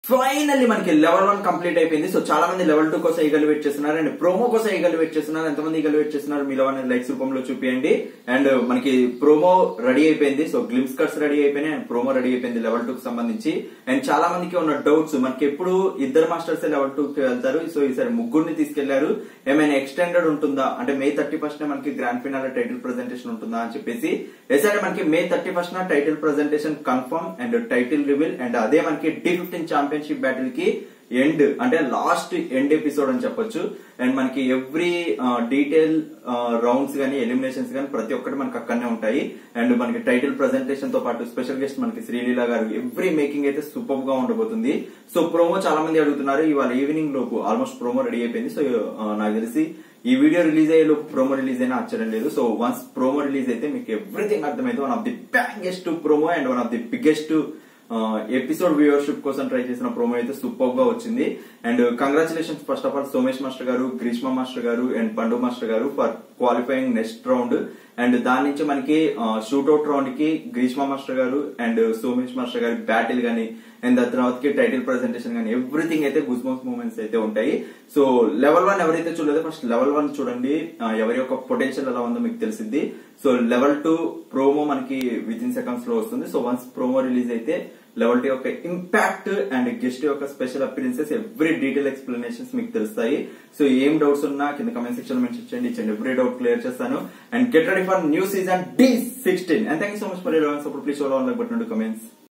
finally మనకి level one complete అయిపోయింది so చాలా మంది లెవెల్ టూ కోసం ఈగల్ వెయిట్ చేస్తున్నారు అండ్ ప్రోమో కోసం ఈగల్ వెయిట్ చేస్తున్నారు ఎంతమంది ఈగల్ వెయిట్ చేస్తున్నారు మీలో అనేది లైక్స్ రూపంలో చూపియండి అండ్ మనకి ప్రోమో రెడీ అయిపోయింది సో గ్లిమ్స్ కట్స్ రెడీ అయిపోయినాయి అండ్ ప్రోమో రెడీ అయిపోయింది లెవెల్ టూ కి సంబంధించి అండ్ చాలా మందికి ఉన్న డౌట్స్ మనకి ఎప్పుడు ఇద్దరు మాస్టర్స్ లెవెల్ టూ కి వెళ్తారు సో ఈసారి ముగ్గురిని తీసుకెళ్లారు ఏమైనా ఎక్స్టెండెడ్ ఉంటుందా అంటే మే థర్టీ ఫస్ట్ మనకి గ్రాండ్ ఫినాల్ టైటిల్ ప్రెజెంటేషన్ ఉంటుందా అని చెప్పేసి ఎస్ఆర్ మనకి May thirty first title presentation confirm and title reveal and అదే మనకి డి ఫిఫ్టీన్ ఛాంపియన్షిప్ బ్యాటిల్ కి ఎండ్ అంటే లాస్ట్ ఎండ్ ఎపిసోడ్ అని చెప్పొచ్చు అండ్ మనకి ఎవ్రీ డీటెయిల్ రౌండ్స్ గానీ ఎలిమినేషన్స్ గానీ ప్రతి ఒక్కటి మనకి అక్కడనే ఉంటాయి అండ్ మనకి టైటిల్ ప్రెజెంటేషన్ తో పాటు స్పెషల్ గెస్ట్ మనకి శ్రీలీల గారు ఎవ్రీ మేకింగ్ అయితే సూపర్ గా ఉండబోతుంది సో ప్రోమో చాలా మంది అడుగుతున్నారు ఇవాళ ఈవినింగ్ లోపు ఆల్మోస్ట్ ప్రోమో రెడీ అయిపోయింది సో నాకు తెలిసి ఈ వీడియో రిలీజ్ అయ్యే లోపు ప్రోమో రిలీజ్ అయినా ఆశ్చర్యం లేదు సో వన్స్ ప్రోమో రిలీజ్ అయితే మీకు ఎవ్రీథింగ్ అర్థమైతే one of the bangest promo and one of the biggest episode viewership కోసం ట్రై చేసిన ప్రోమో అయితే సూపర్ గా వచ్చింది and congratulations first of all Somesh master garu Greeshma master garu and Pandu master garu for qualifying next round and దాని నుంచి మనకి షూట్అవుట్ రౌండ్ కి Greeshma master garu and Somesh master గారి బ్యాటిల్ గానీ అండ్ దాని తర్వాతకి టైటిల్ ప్రెసెంటేషన్ కానీ ఎవ్రీథింగ్ అయితే గుజ్ మౌస్ మూమెంట్స్ అయితే ఉంటాయి సో లెవెల్ వన్ ఎవరైతే చూడలేదో ఫస్ట్ లెవెల్ వన్ చూడండి ఎవరి యొక్క పొటెన్షియల్ ఎలా ఉందో మీకు తెలిసింది సో లెవెల్ టూ ప్రోమో మనకి విత్ ఇన్ సెకండ్స్ లో వస్తుంది సో వన్స్ ప్రోమో రిలీజ్ అయితే లెవెల్ టూ యొక్క ఇంపాక్ట్ అండ్ గెస్ట్ యొక్క special appearances every detail explanations మీకు తెలుస్తాయి సో ఏం డౌట్స్ ఉన్నా కింద కమెంట్ సెక్షన్ లో మెన్షన్ చేయండి ఇచ్చండి ఎవ్రీ డౌట్ క్లియర్ చేస్తాను and get ready for new season the sixteen and thank you so much for support please on like but comments